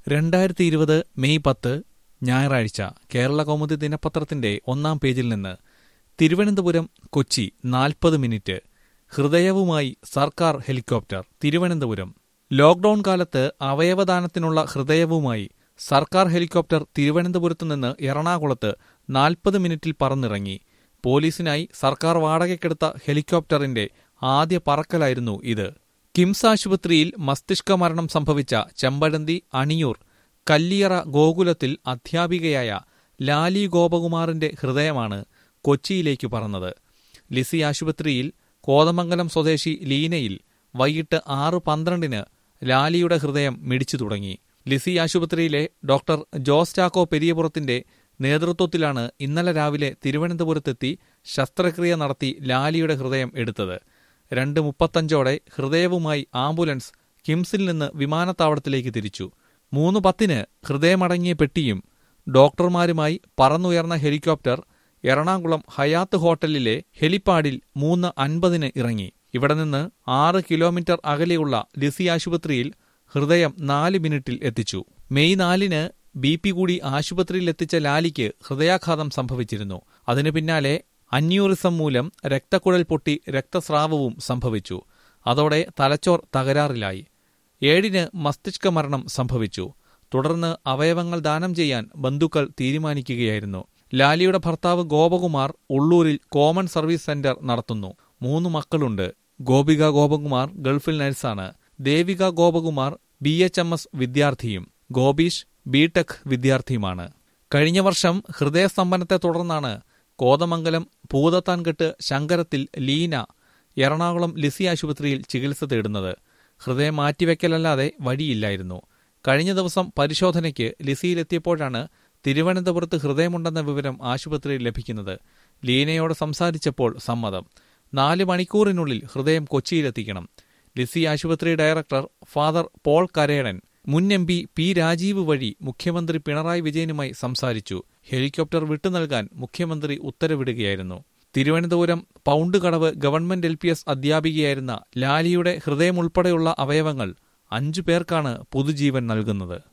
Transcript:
രണ്ടായിരത്തി ഇരുപത് മെയ് പത്ത് ഞായറാഴ്ച കേരള കൗമുദി ദിനപത്രത്തിന്റെ ഒന്നാം പേജിൽ നിന്ന് തിരുവനന്തപുരം കൊച്ചി നാൽപ്പത് മിനിറ്റ് ഹൃദയവുമായി സർക്കാർ ഹെലികോപ്റ്റർ തിരുവനന്തപുരം ലോക്ഡൌൺ കാലത്ത് അവയവദാനത്തിനുള്ള ഹൃദയവുമായി സർക്കാർ ഹെലികോപ്റ്റർ തിരുവനന്തപുരത്ത് നിന്ന് എറണാകുളത്ത് നാൽപ്പത് മിനിറ്റിൽ പറന്നിറങ്ങി പോലീസിനായി സർക്കാർ വാടകയ്ക്കെടുത്ത ഹെലികോപ്റ്ററിന്റെ ആദ്യ പറക്കലായിരുന്നു ഇത് കിംസ് ആശുപത്രിയിൽ മസ്തിഷ്ക മരണം സംഭവിച്ച ചെമ്പഴന്തി അണിയൂർ കല്ലിയറ ഗോകുലത്തിൽ അധ്യാപികയായ ലാലി ഗോപകുമാറിന്റെ ഹൃദയമാണ് കൊച്ചിയിലേക്ക് പറന്നത് ലിസി ആശുപത്രിയിൽ കോതമംഗലം സ്വദേശി ലീനയിൽ വൈകിട്ട് ആറ് പന്ത്രണ്ടിന് ലാലിയുടെ ഹൃദയം മിടിച്ചു തുടങ്ങി ലിസി ആശുപത്രിയിലെ ഡോക്ടർ ജോസ് ചാക്കോ പെരിയപുറത്തിന്റെ നേതൃത്വത്തിലാണ് ഇന്നലെ രാവിലെ തിരുവനന്തപുരത്തെത്തി ശസ്ത്രക്രിയ നടത്തി ലാലിയുടെ ഹൃദയം എടുത്തത് രണ്ട് മുപ്പത്തഞ്ചോടെ ഹൃദയവുമായി ആംബുലൻസ് കിംസിൽ നിന്ന് വിമാനത്താവളത്തിലേക്ക് തിരിച്ചു മൂന്ന് പത്തിന് ഹൃദയമടങ്ങിയ പെട്ടിയും ഡോക്ടർമാരുമായി പറന്നുയർന്ന ഹെലികോപ്റ്റർ എറണാകുളം ഹയാത്ത് ഹോട്ടലിലെ ഹെലിപ്പാഡിൽ മൂന്ന് അൻപതിന് ഇറങ്ങി ഇവിടെ നിന്ന് ആറ് കിലോമീറ്റർ അകലെയുള്ള ലിസി ആശുപത്രിയിൽ ഹൃദയം നാല് മിനിറ്റിൽ എത്തിച്ചു മെയ് നാലിന് ബി പി കൂടി ആശുപത്രിയിൽ എത്തിച്ച ലാലിക്ക് ഹൃദയാഘാതം സംഭവിച്ചിരുന്നു അതിനു പിന്നാലെ അന്യൂറിസം മൂലം രക്തക്കുഴൽ പൊട്ടി രക്തസ്രാവവും സംഭവിച്ചു അതോടെ തലച്ചോർ തകരാറിലായി ഏഴിന് മസ്തിഷ്ക മരണം സംഭവിച്ചു തുടർന്ന് അവയവങ്ങൾ ദാനം ചെയ്യാൻ ബന്ധുക്കൾ തീരുമാനിക്കുകയായിരുന്നു ലാലിയുടെ ഭർത്താവ് ഗോപകുമാർ ഉള്ളൂരിൽ കോമൺ സർവീസ് സെന്റർ നടത്തുന്നു മൂന്ന് മക്കളുണ്ട് ഗോപിക ഗോപകുമാർ ഗൾഫിൽ നഴ്സാണ് Devika Gopakumar B H M S വിദ്യാർത്ഥിയും ഗോപീഷ് ബിടെക് വിദ്യാർത്ഥിയുമാണ് കഴിഞ്ഞ വർഷം ഹൃദയസ്തംഭനത്തെ തുടർന്നാണ് കോതമംഗലം പൂതത്താൻകെട്ട് ശങ്കരത്തിൽ ലീന എറണാകുളം ലിസി ആശുപത്രിയിൽ ചികിത്സ തേടുന്നത് ഹൃദയം മാറ്റിവെക്കലല്ലാതെ വഴിയില്ലായിരുന്നു കഴിഞ്ഞ ദിവസം പരിശോധനയ്ക്ക് ലിസിയിലെത്തിയപ്പോഴാണ് തിരുവനന്തപുരത്ത് ഹൃദയമുണ്ടെന്ന വിവരം ആശുപത്രിയിൽ ലഭിക്കുന്നത് ലീനയോട് സംസാരിച്ചപ്പോൾ സമ്മതം നാല് മണിക്കൂറിനുള്ളിൽ ഹൃദയം കൊച്ചിയിലെത്തിക്കണം ലിസി ആശുപത്രി ഡയറക്ടർ ഫാദർ പോൾ കരേടൻ മുൻ എം പി പി രാജീവ് വഴി മുഖ്യമന്ത്രി പിണറായി വിജയനുമായി സംസാരിച്ചു ഹെലികോപ്റ്റർ വിട്ടുനൽകാൻ മുഖ്യമന്ത്രി ഉത്തരവിടുകയായിരുന്നു Thiruvananthapuram Poundkadavu government L P S അധ്യാപികയായിരുന്ന ലാലിയുടെ ഹൃദയമുൾപ്പെടെയുള്ള അവയവങ്ങൾ അഞ്ചു പേർക്കാണ് പുതുജീവൻ നൽകുന്നത്